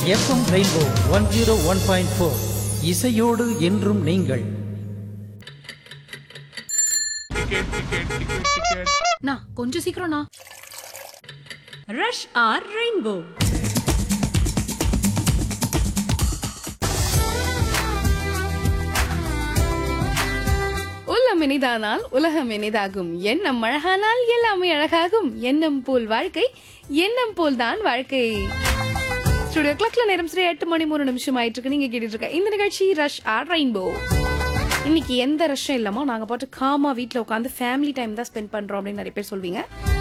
FM rainbow one zero one point four இசையோடு என்றும் நீங்கள் நா கொஞ்சம் சீக்கிரம்ண்ணா ரஷ் ஆர் ரெயின்போ உள்ளம் இனிதானால் உலகம் இனிதாகும் எண்ணம் அழகானால் எல்லாமே அழகாகும் எண்ணம் போல் வாழ்க்கை எண்ணம் போல் தான் வாழ்க்கை ஸ்டுடியோ கிளாக்ல நேரம் சரி எட்டு மணி மூணு நிமிஷம் ஆயிட்டு இருக்கு நீங்க கேட்டுட்டு இருக்க இந்த நிகழ்ச்சி ரஷ் ஆர் ரெயின்போ இன்னைக்கு எந்த ரஷ்ஷும் இல்லாம நாங்க பாட்டு காமா வீட்ல உட்காந்து ஃபேமிலி டைம் தான் ஸ்பெண்ட் பண்றோம் அப்படின்னு நிறைய பேர் சொல்வீங்க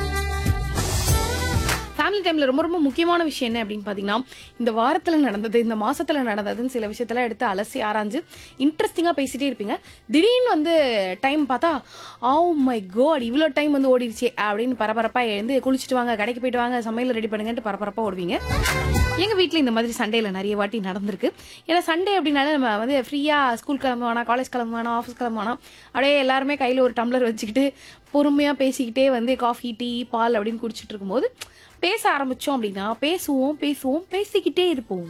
ஃபேமிலி டைம்ல ரொம்ப ரொம்ப முக்கியமான விஷயம் என்ன அப்படின்னு பாத்தீங்கன்னா இந்த வாரத்துல நடந்தது இந்த மாசத்துல நடந்ததுன்னு சில விஷயத்தெல்லாம் எடுத்து அலசி ஆராய்ஞ்சு இன்ட்ரெஸ்டிங்கா பேசிட்டே இருப்பீங்க திடீர்னு வந்து டைம் பார்த்தா ஓ மை காட் இவ்வளோ டைம் வந்து ஓடிடுச்சே அப்படின்னு பரபரப்பா எழுந்து குளிச்சுட்டு வாங்க கடைக்கு போயிட்டு வாங்க சமையல் ரெடி பண்ணுங்கன்ட்டு பரபரப்பா ஓடுவீங்க எங்க வீட்ல இந்த மாதிரி சண்டேல நிறைய வாட்டி நடந்திருக்கு ஏன்னா சண்டே அப்படின்னாலே நம்ம வந்து ஃப்ரீயா ஸ்கூல் கிளம்ப வேணாம் காலேஜ் கிளம்ப வேணாம் ஆஃபீஸ் கிளம்ப வேணாம் அப்படியே எல்லாருமே கையில ஒரு டம்ளர் வச்சுக்கிட்டு பொறுமையா பேசிக்கிட்டே வந்து காஃபி டீ பால் அப்படின்னு குடிச்சிட்டு இருக்கும்போது பேச ஆரம்பிச்சோம் அப்படின்னா பேசுவோம் பேசுவோம் பேசிக்கிட்டே இருப்போம்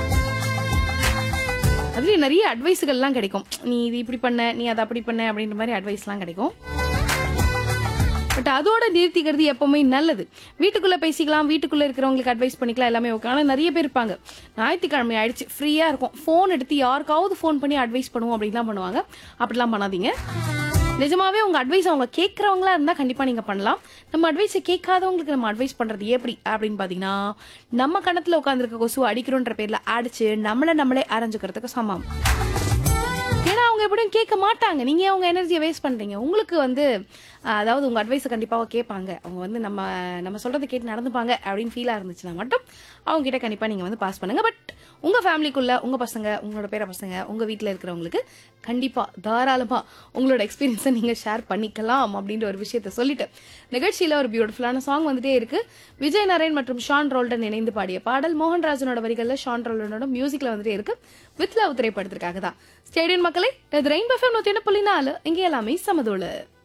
அதுலயும் நிறைய அட்வைஸுகள்லாம் கிடைக்கும் நீ இது இப்படி பண்ண நீ அதை அப்படி பண்ண அப்படின்ற மாதிரி அட்வைஸ்லாம் கிடைக்கும் பட் அதோட நிறுத்திக்கிறது எப்பவுமே நல்லது வீட்டுக்குள்ள பேசிக்கலாம் வீட்டுக்குள்ள இருக்கிறவங்களுக்கு அட்வைஸ் பண்ணிக்கலாம் எல்லாமே ஓகே ஆனால் நிறைய பேர் இருப்பாங்க ஞாயிற்றுக்கிழமை ஆயிடுச்சு ஃப்ரீயா இருக்கும் ஃபோன் எடுத்து யாருக்காவது ஃபோன் பண்ணி அட்வைஸ் பண்ணுவோம் அப்படின்லாம் பண்ணுவாங்க அப்படிலாம் பண்ணாதீங்க நிஜமாவே உங்க அட்வைஸ் அவங்க கேட்கறவங்களா இருந்தா கண்டிப்பா நீங்க பண்ணலாம் நம்ம அட்வைஸை கேட்காதவங்களுக்கு நம்ம அட்வைஸ் பண்றது எப்படி அப்படின்னு பாத்தீங்கன்னா நம்ம கணத்துல உட்காந்துருக்க கொசு அடிக்கிறோன்ற பேர்ல அடிச்சு நம்மள நம்மளே அரைஞ்சுக்கிறதுக்கு சமம் ஏன்னா அவங்க எப்படியும் கேட்க மாட்டாங்க நீங்க ஏன் உங்க எனர்ஜியை வேஸ்ட் பண்றீங்க உங்களுக்கு வந்து அஹ், அதாவது உங்க அட்வைஸை கண்டிப்பாக கேட்பாங்க அவங்க வந்து நம்ம நம்ம சொல்றதை கேட்டு நடந்துப்பாங்க அப்படின்னு ஃபீலா இருந்துச்சுன்னா மட்டும் அவங்க கிட்ட கண்டிப்பா நீங்க வந்து பாஸ் பண்ணுங்க பட் உங்க ஃபேமிலிக்குள்ள உங்க பசங்க உங்களோட பேர பசங்க உங்க வீட்ல இருக்கிறவங்களுக்கு கண்டிப்பா தாராளமா உங்களோட எக்ஸ்பீரியன்ஸை நீங்க ஷேர் பண்ணிக்கலாம் அப்படின்ற ஒரு விஷயத்த சொல்லிட்டு நிகழ்ச்சியில ஒரு பியூட்டிஃபுல்லான சாங் வந்துட்டே இருக்கு விஜய் நரேன் மற்றும் ஷான் ரோல்டன் இணைந்து பாடிய பாடல் மோகன்ராஜனோட வரிகள்ல ஷான் ரோல்டனோட மியூசிக்ல வந்துட்டே இருக்கு வித் லவ் திரைப்படத்திற்காக தான் ஸ்டேடியம் மக்களே இது ரெயின்போ ஃபேம் நூத்தி என்ன புள்ளி நாலு இங்கே எல்லாமே சமதோளு